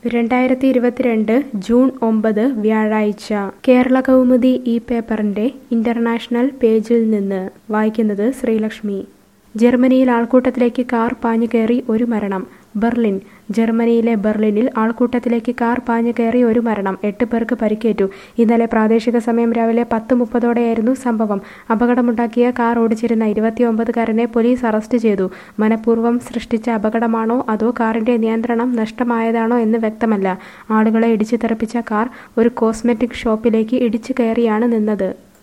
രണ്ടായിരത്തി ഇരുപത്തിരണ്ട് ജൂൺ ഒമ്പത് വ്യാഴാഴ്ച കേരള കൗമുദി ഈ പേപ്പറിന്റെ ഇന്റർനാഷണൽ പേജിൽ നിന്ന് വായിക്കുന്നത് ശ്രീലക്ഷ്മി ജർമ്മനിയിൽ ആൾക്കൂട്ടത്തിലേക്ക് കാർ പാഞ്ഞു കയറി ഒരു മരണം ബെർലിൻ ജർമ്മനിയിലെ ബെർലിനിൽ ആൾക്കൂട്ടത്തിലേക്ക് കാർ പാഞ്ഞു കയറി ഒരു മരണം എട്ട് പേർക്ക് പരിക്കേറ്റു ഇന്നലെ പ്രാദേശിക സമയം രാവിലെ പത്ത് മുപ്പതോടെയായിരുന്നു സംഭവം അപകടമുണ്ടാക്കിയ കാർ ഓടിച്ചിരുന്ന ഇരുപത്തിയൊമ്പതുകാരനെ പോലീസ് അറസ്റ്റ് ചെയ്തു മനഃപൂർവ്വം സൃഷ്ടിച്ച അപകടമാണോ അതോ കാറിന്റെ നിയന്ത്രണം നഷ്ടമായതാണോ എന്ന് വ്യക്തമല്ല ആളുകളെ ഇടിച്ചു തെറിപ്പിച്ച കാർ ഒരു കോസ്മെറ്റിക് ഷോപ്പിലേക്ക് ഇടിച്ചു കയറിയാണ് നിന്നത്